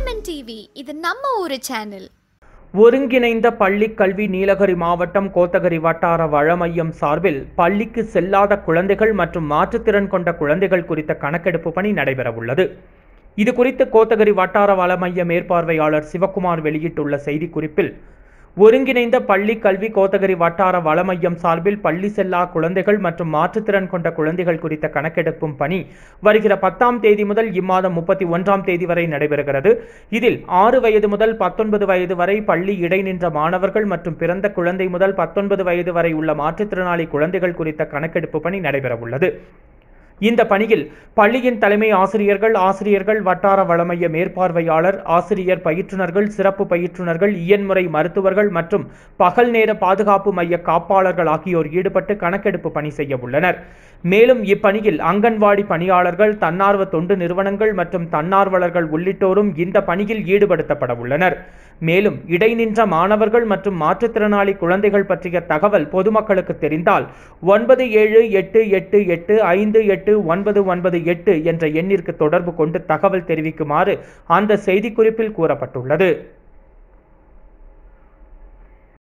women TV இது நம்ம ஊரு சேனல் ஒருங்கிணைந்த பள்ளி கல்வி நீலகிரி மாவட்டம் கோத்தகிரி வட்டார வழமையம் சார்பில் பள்ளிக்கு செல்லாத குழந்தைகள் மற்றும் மாற்றுத்திறன் கொண்ட குழந்தைகள் குறித்த கணக்கெடுப்பு பணி நடைபெறவுள்ளது இது குறித்து கோத்தகிரி வட்டார வளமைய மேற்பார்வையாளர் சிவக்குமார் வெளியிட்டுள்ள செய்திக்குறிப்பில் ஒருங்கிணைந்த பள்ளி கல்வி கோத்தகிரி வட்டார வளமையம் சார்பில் பள்ளி செல்லா குழந்தைகள் மற்றும் மாற்றுத்திறன் கொண்ட குழந்தைகள் குறித்த கணக்கெடுப்பும் பணி வருகிற பத்தாம் தேதி முதல் இம்மாதம் முப்பத்தி ஒன்றாம் தேதி வரை நடைபெறுகிறது இதில் ஆறு வயது முதல் பத்தொன்பது வயது வரை பள்ளி இடைநின்ற மாணவர்கள் மற்றும் பிறந்த குழந்தை முதல் பத்தொன்பது வயது வரை உள்ள மாற்றுத்திறனாளி குழந்தைகள் குறித்த கணக்கெடுப்பு பணி நடைபெறவுள்ளது இந்த பணியில் பள்ளியின் தலைமை ஆசிரியர்கள் ஆசிரியர்கள் வட்டார வளமைய மேற்பார்வையாளர் ஆசிரியர் பயிற்றுனர்கள் சிறப்பு பயிற்றுனர்கள் இயன்முறை மருத்துவர்கள் மற்றும் பகல் நேர பாதுகாப்பு மைய காப்பாளர்கள் ஆகியோர் ஈடுபட்டு கணக்கெடுப்பு பணி செய்ய உள்ளனர் மேலும் இப்பணியில் அங்கன்வாடி பணியாளர்கள் தன்னார்வ தொண்டு நிறுவனங்கள் மற்றும் தன்னார்வலர்கள் உள்ளிட்டோரும் இந்த பணியில் ஈடுபடுத்தப்பட உள்ளனர் மேலும் இடைநின்ற மாணவர்கள் மற்றும் மாற்றுத்திறனாளி குழந்தைகள் பற்றிய தகவல் பொதுமக்களுக்கு தெரிந்தால் ஒன்பது ஏழு எட்டு எட்டு எட்டு ஐந்து எட்டு ஒன்பது ஒன்பது எட்டு என்ற எண்ணிற்கு தொடர்பு கொண்டு தகவல் தெரிவிக்குமாறு அந்த செய்திக்குறிப்பில் கூறப்பட்டுள்ளது